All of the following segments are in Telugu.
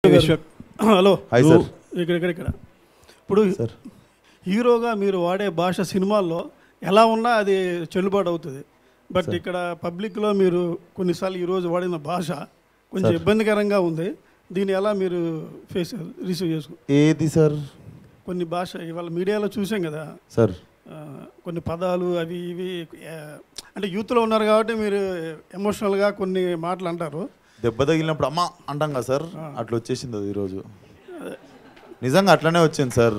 విశ్వక్ హలో హాయ్ నువ్వు- సార్. ఇక్కడ ఇక్కడ ఇక్కడ ఇప్పుడు సార్ హీరోగా మీరు వాడే భాష సినిమాల్లో ఎలా ఉన్నా అది చెల్లుబాటు అవుతుంది బట్ ఇక్కడ పబ్లిక్లో మీరు కొన్నిసార్లు ఈరోజు వాడిన భాష కొంచెం ఇబ్బందికరంగా ఉంది దీన్ని ఎలా మీరు ఫేస్ రిసీవ్ చేసుకో ఏది సార్ కొన్ని భాష ఇవాళ మీడియాలో చూసాం కదా సార్ ఆ, కొన్ని పదాలు అవి ఇవి ఆ, అంటే యూత్లో ఉన్నారు కాబట్టి మీరు ఎమోషనల్గా కొన్ని మాటలు అంటారు దెబ్బ తగిలినప్పుడు అమ్మ అంటాం కదా సార్ అట్లా వచ్చేసింది అది ఈరోజు నిజంగా అట్లనే వచ్చింది సార్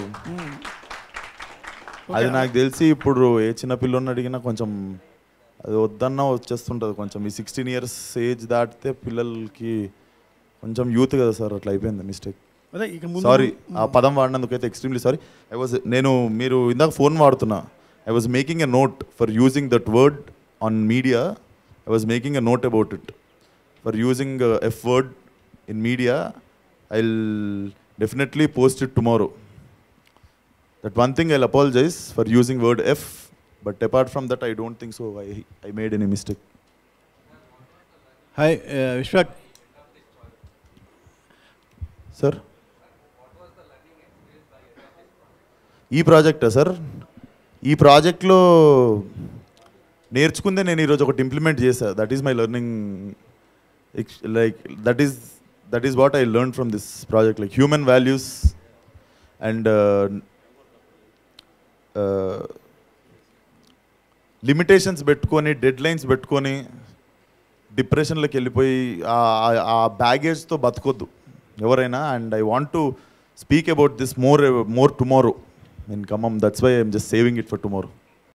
అది నాకు తెలిసి ఇప్పుడు ఏ చిన్న పిల్లని అడిగినా కొంచెం అది వద్దన్నా వచ్చేస్తుంటుంది కొంచెం ఈ సిక్స్టీన్ ఇయర్స్ ఏజ్ దాటితే పిల్లలకి కొంచెం యూత్ కదా సార్ అట్లా అయిపోయింది మిస్టేక్ అదే ఇక ముందు సారీ ఆ పదం వాడినందుకు అయితే ఎక్స్ట్రీమ్లీ సారీ ఐ వాజ్ నేను మీరు ఇందాక ఫోన్ వాడుతున్నా I was making a note for using that word on media I was making a note about it for using F word in media I definitely post it tomorrow that one thing I apologize for using word F but apart from that I don't think so I I made any mistake hi Vishwak sir ఈ ప్రాజెక్టా సార్ ఈ ప్రాజెక్ట్లో నేర్చుకుందే నేను ఈరోజు ఒకటి ఇంప్లిమెంట్ చేశా that is my learning like that is that is what I learn from this project like human values and limitations పెట్టుకొని డెడ్ లైన్స్ పెట్టుకొని డిప్రెషన్లోకి వెళ్ళిపోయి ఆ- ఆ- ఆ బ్యాగేజ్తో బతకొద్దు ఎవరైనా and I want to speak about this more more tomorrow in Khammam that's why I'm just saving it for tomorrow